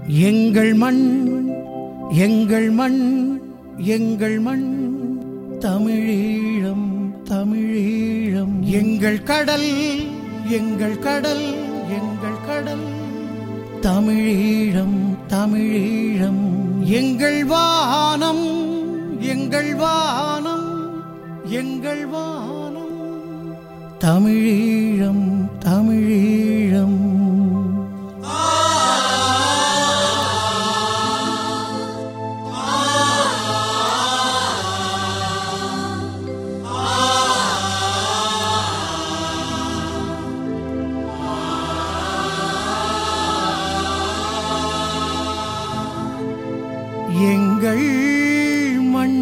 எங்கள் மண் எங்கள் மண் எங்கள் மண் தமிழீழம் தமிழீழம் எங்கள் கடல் எங்கள் கடல் எங்கள் கடல் தமிழீழம் தமிழீழம் எங்கள் வானம் எங்கள் வானம் எங்கள் வானம் தமிழீழம் தமிழீழம் எங்கள் மண்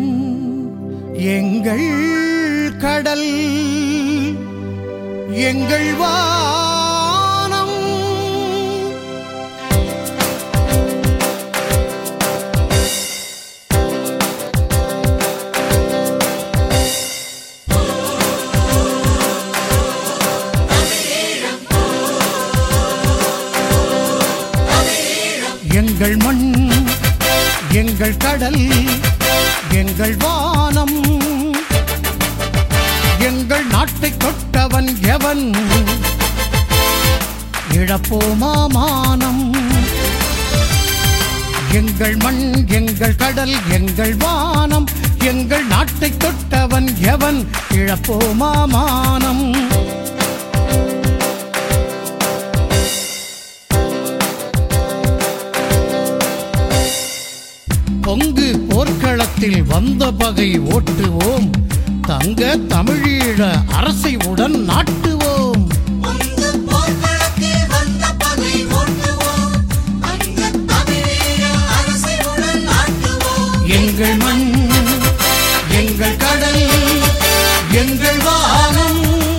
எங்கள் கடல் எங்கள் வானம் எங்கள் மண் எங்கள் கடல் எங்கள் வானம் எங்கள் நாட்டை தொட்டவன் எவன் இழப்போமா மானம் எங்கள் மண் எங்கள் கடல் எங்கள் வானம் எங்கள் நாட்டை தொட்டவன் எவன் இழப்போமா மானம் பொங்கு போர்க்களத்தில் வந்த பகை ஓட்டுவோம் தங்க தமிழீழ அரசை உடன் நாட்டுவோம் அங்கு போர்க்களத்தில் வந்த பகை ஓட்டுவோம் அங்கு தமிழீழ அரசையுடன் நாட்டுவோம் எங்கள் மண் எங்கள் கடல் எங்கள் வானம்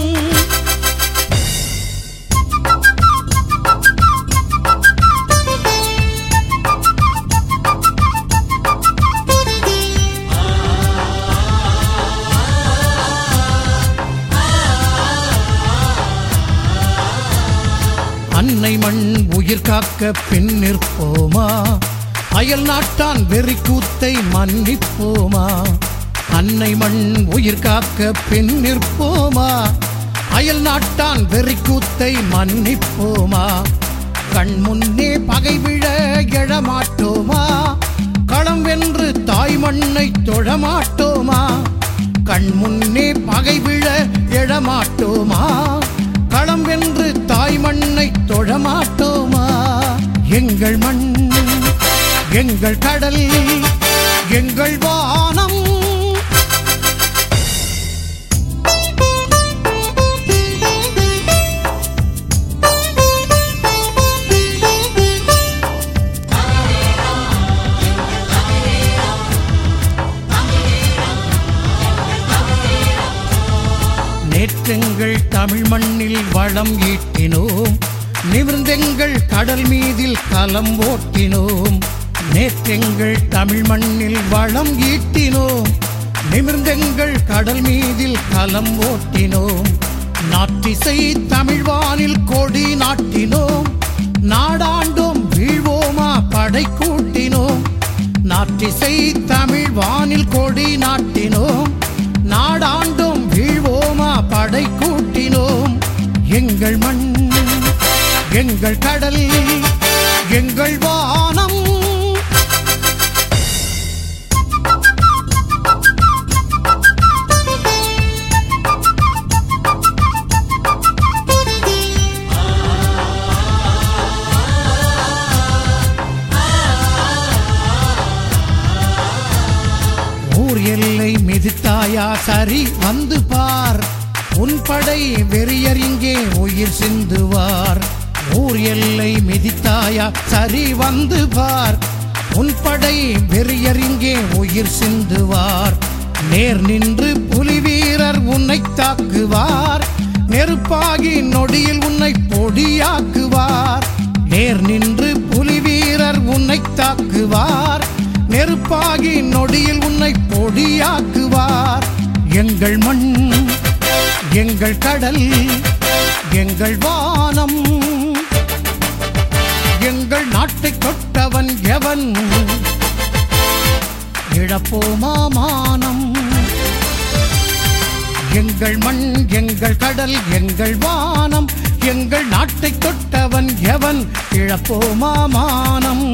அன்னை மண் உயிர் காக்க பின் நிற்போமா அயல் நாட்டான் வெறி கூத்தை மன்னிப்போமா அன்னை மண் உயிர் காக்க பின் நிற்போமா அயல் நாட்டான் வெறி கூத்தை மன்னிப்போமா கண் முன்னே பகை விழ எழமாட்டோமா களம் வென்று தாய் மண்ணை தொழமாட்டோமா கண் முன்னே பகை விழ எழமாட்டோமா களம் வென்று தாய் மண்ணை தொழமாட்டோமா எங்கள் மண் எங்கள் கடல் எங்கள் வானம் நேற்றெங்கள் தமிழ் மண்ணில் வளம் ஈட்டினோம் நிமிர்ந்தெங்கள் கடல் மீதில் கலம் ஓட்டினோம் நேற்றெங்கள் தமிழ் மண்ணில் வளம் ஈட்டினோம் நிமிர்ந்தெங்கள் கடல் மீதில் கலம் ஓட்டினோம் நாட்டிசை தமிழ்வானில் கொடி நாட்டினோம் நாடாண்டோம் வீழ்வோமா படை கூட்டினோம் நாட்டிசை தமிழ் வானில் கொடி நாட்டினோம் நாடாண்டோம் வீழ்வோமா படை கூட்டினோம் எங்கள் மண் எங்கள் கடல் எங்கள் வானம் ஊர் எல்லை மிதித்தாயா சரி வந்து பார் உன் படை வெறியர் இங்கே உயிர் சிந்துவார் ஊர் எல்லை மிதித்தாயா சரி வந்து பார் உன் படை வெறியர் இங்கே உயிர் சிந்துவார் நேர் நின்று புலி வீரர் உன்னை தாக்குவார் நெருப்பாகி நொடியில் உன்னை பொடியாக்குவார் நேர் நின்று புலி வீரர் உன்னை தாக்குவார் நெருப்பாகி நொடியில் உன்னை பொடியாக்குவார் எங்கள் மண் எங்கள் கடல் எங்கள் வானம் எங்கள் நாட்டை தொட்டவன் எவன் இழப்போமா மானம் எங்கள் மண் எங்கள் கடல் எங்கள் வானம் எங்கள் நாட்டை தொட்டவன் எவன் இழப்போமா மானம்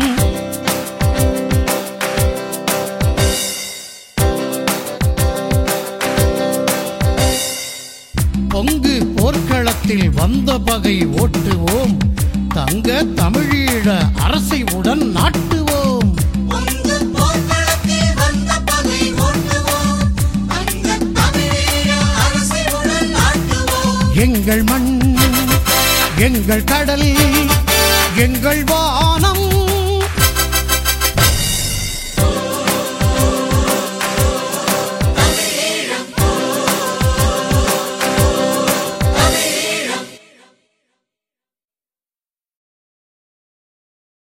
பொங்கு போர்க்களத்தில் வந்த பகை ஓட்டுவோம் தங்க தமிழீழ அரசை உடன் நாட்டுவோம் பொங்கு போர்க்களத்தில் வந்த பகை ஓட்டுவோம் அந்த தமிழீழ அரசை உடன் நாட்டுவோம் எங்கள் மண் எங்கள் கடல் எங்கள் வானம்